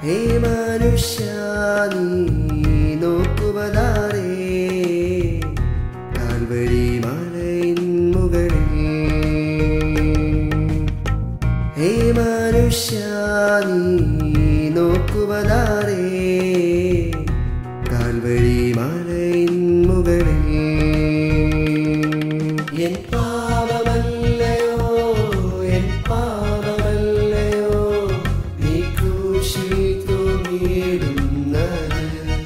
ഹേ മനുഷ്യ നീ നോക്കുവതാരേ കാൽവഴി മലയിൻ മുകളിൽ ഹേ മനുഷ്യ നീ നോക്കുവതാരേ കാൽവഴി മലയിൻ മുകളിൽ എൻ പാപമല്ലയോ എൻ പാപമല്ലയോ നീ ക്രൂശിൽ തൂങ്ങിയിടുന്നത്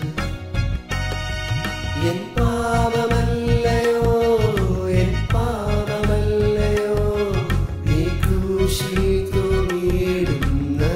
എൻ പാപമല്ലയോ എൻ പാപമല്ലയോ നീ ക്രൂശിൽ തൂങ്ങിയിടുന്നത്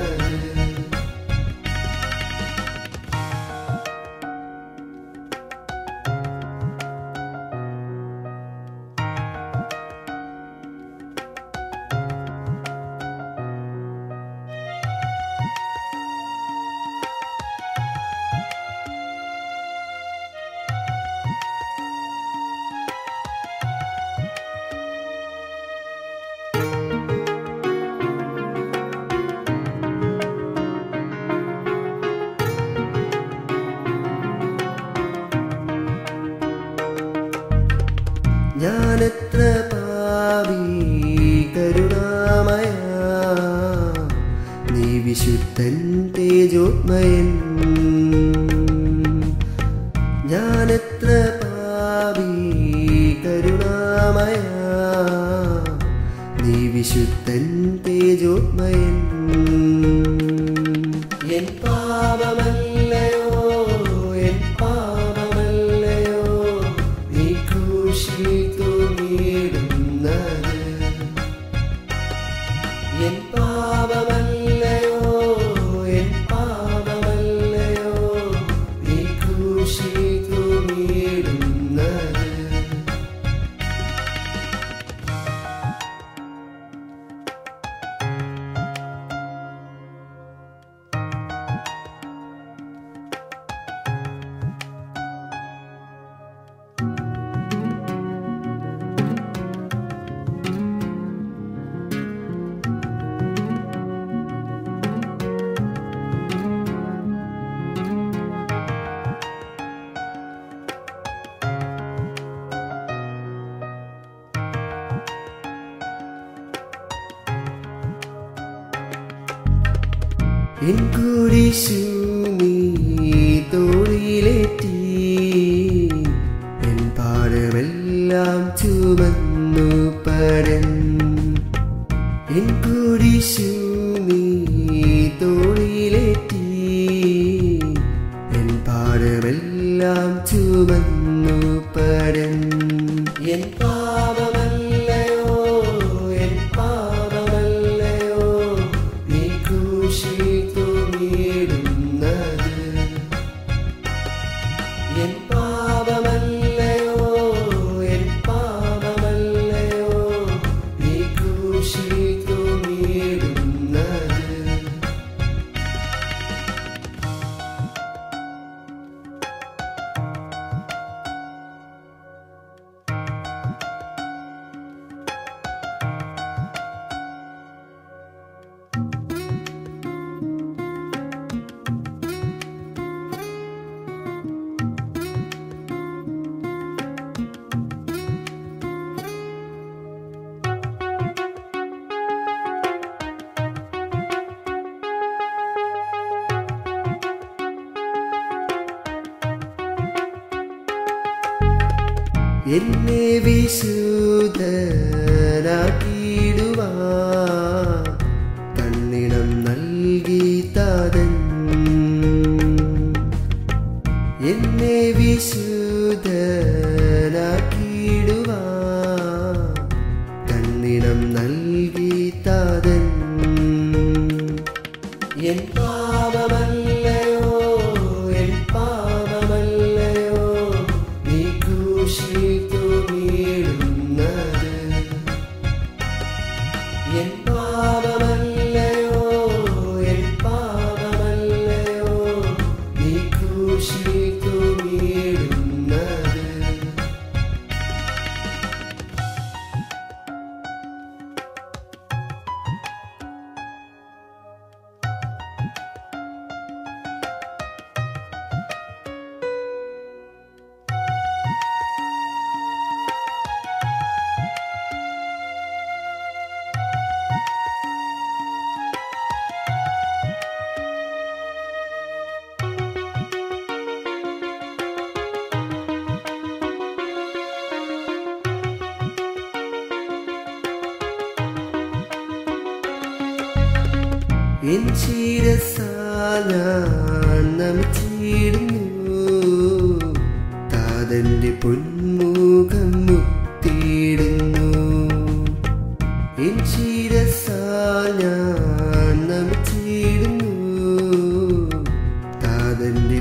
ഞാനെത്ര പാവി കരുണാമയ നീ വിശുദ്ധൻ തേജോത്മയൻ ഞാനെത്ര പാവി കരുണാമയ നീ വിശുദ്ധൻ തേജോത്മയൻ എൻ പാപമല്ലയോ എൻ പാപമല്ലയോ നീ ക്രൂശിൽ തൂങ്ങിയിടുന്നത് എൻ പാപമല്ലയോ എൻ പാപമല്ലയോ നീ ക്രൂശിൽ തൂങ്ങിയിടുന്നത് എൻ കുരിശു നീ തോളിലേറ്റി എൻ പാടമെല്ലാം ചുമന്നു പടൻ എൻ കുരിശു നീ തോളിലേറ്റി എൻ പാടമെല്ലാം ചുമന്നു പടൻ എൻ പാപമല്ലയോ എൻ പാപമല്ലയോ നീ ക്രൂശിൽ തൂങ്ങിയിടുന്നത് എൻ പാപമല്ലയോ എൻ പാപമല്ലയോ നീ ക്രൂശിൽ തൂങ്ങിയിടുന്നത് എന്നെ വിശുദ്ധനാക്കിയിടുവാ കണ്ണിടം നൽകി താതൻ എന്നെ വിശുദ്ധനാക്കിയിടുവാ കണ്ണിടം നൽകി താതൻ എൻ പാപമല്ലയോ എൻ പാപമല്ലയോ നീ ക്രൂശിൽ തൂങ്ങിയിടുന്നത് എൻ പാപമല്ലയോ എൻ പാപമല്ലയോ നീ ക്രൂശിൽ തൂങ്ങിയിടുന്നത് എൻ ശിരസാൽ ഞാൻ നമിച്ചിടുന്നു താതന്റെ പൊന്മുഖം മുത്തിയിടുന്നു എൻ ശിരസാൽ ഞാൻ നമിച്ചിടുന്നു താതന്റെ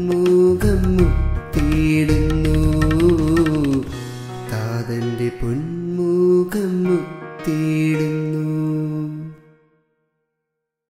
പൊന്മുഖം മുത്തിയിടുന്നു താതന്റെ പൊൻ